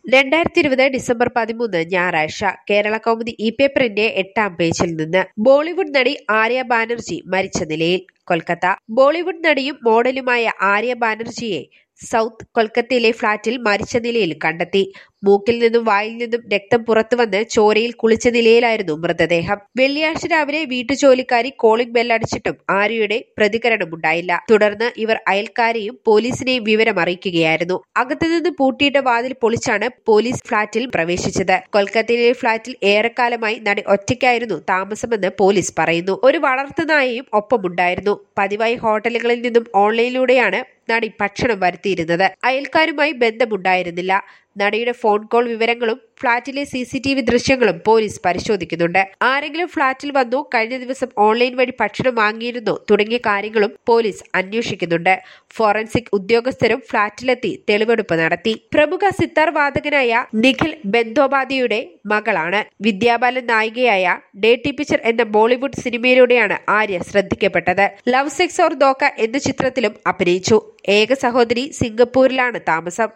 രണ്ടായിരത്തി ഇരുപത് ഡിസംബർ പതിമൂന്ന് ഞായറാഴ്ച കേരള കൗമുദി ഇ പേപ്പറിന്റെ എട്ടാം പേജിൽ നിന്ന് ബോളിവുഡ് നടി ആര്യ ബാനർജി മരിച്ച നിലയിൽ കൊൽക്കത്ത ബോളിവുഡ് നടിയും മോഡലുമായ ആര്യ ബാനർജിയെ സൗത്ത് കൊൽക്കത്തയിലെ ഫ്ളാറ്റിൽ മരിച്ച നിലയിൽ കണ്ടെത്തി മൂക്കിൽ നിന്നും വായിൽ നിന്നും രക്തം പുറത്തുവന്ന് ചോരയിൽ കുളിച്ച നിലയിലായിരുന്നു മൃതദേഹം വെള്ളിയാഴ്ച രാവിലെ വീട്ടുജോലിക്കാരി കോളിംഗ് ബെല്ലടിച്ചിട്ടും ആര്യയുടെ പ്രതികരണമുണ്ടായില്ല തുടർന്ന് ഇവർ അയൽക്കാരെയും പോലീസിനെയും വിവരം അറിയിക്കുകയായിരുന്നു അകത്തുനിന്ന് പൂട്ടിയിട്ട വാതിൽ പൊളിച്ചാണ് പോലീസ് ഫ്ളാറ്റിൽ പ്രവേശിച്ചത് കൊൽക്കത്തയിലെ ഫ്ളാറ്റിൽ ഏറെക്കാലമായി നടി ഒറ്റയ്ക്കായിരുന്നു താമസമെന്ന് പോലീസ് പറയുന്നു ഒരു വളർത്തുനായയും ഒപ്പമുണ്ടായിരുന്നു പതിവായി ഹോട്ടലുകളിൽ നിന്നും ഓൺലൈനിലൂടെയാണ് നടി ഭക്ഷണം വരുത്തിയിരുന്നത് അയൽക്കാരുമായി ബന്ധമുണ്ടായിരുന്നില്ല നടിയുടെ ഫോൺ കോൾ വിവരങ്ങളും ഫ്ളാറ്റിലെ സി സി ടി വി ദൃശ്യങ്ങളും പോലീസ് പരിശോധിക്കുന്നുണ്ട് ആരെങ്കിലും ഫ്ളാറ്റിൽ വന്നോ കഴിഞ്ഞ ദിവസം ഓൺലൈൻ വഴി ഭക്ഷണം വാങ്ങിയിരുന്നോ തുടങ്ങിയ കാര്യങ്ങളും പോലീസ് അന്വേഷിക്കുന്നുണ്ട് ഫോറൻസിക് ഉദ്യോഗസ്ഥരും ഫ്ളാറ്റിലെത്തി തെളിവെടുപ്പ് നടത്തി പ്രമുഖ സിത്താർ വാദകനായ നിഖിൽ ബെന്തോബാദിയുടെ മകളാണ് വിദ്യാബാലൻ നായികയായ ഡേട്ടി പിക്ചർ എന്ന ബോളിവുഡ് സിനിമയിലൂടെയാണ് ആര്യ ശ്രദ്ധിക്കപ്പെട്ടത് ലവ് സെക്സ് ഓർ ദോക്ക എന്ന ചിത്രത്തിലും അഭിനയിച്ചു ഏക സഹോദരി സിംഗപ്പൂരിലാണ് താമസം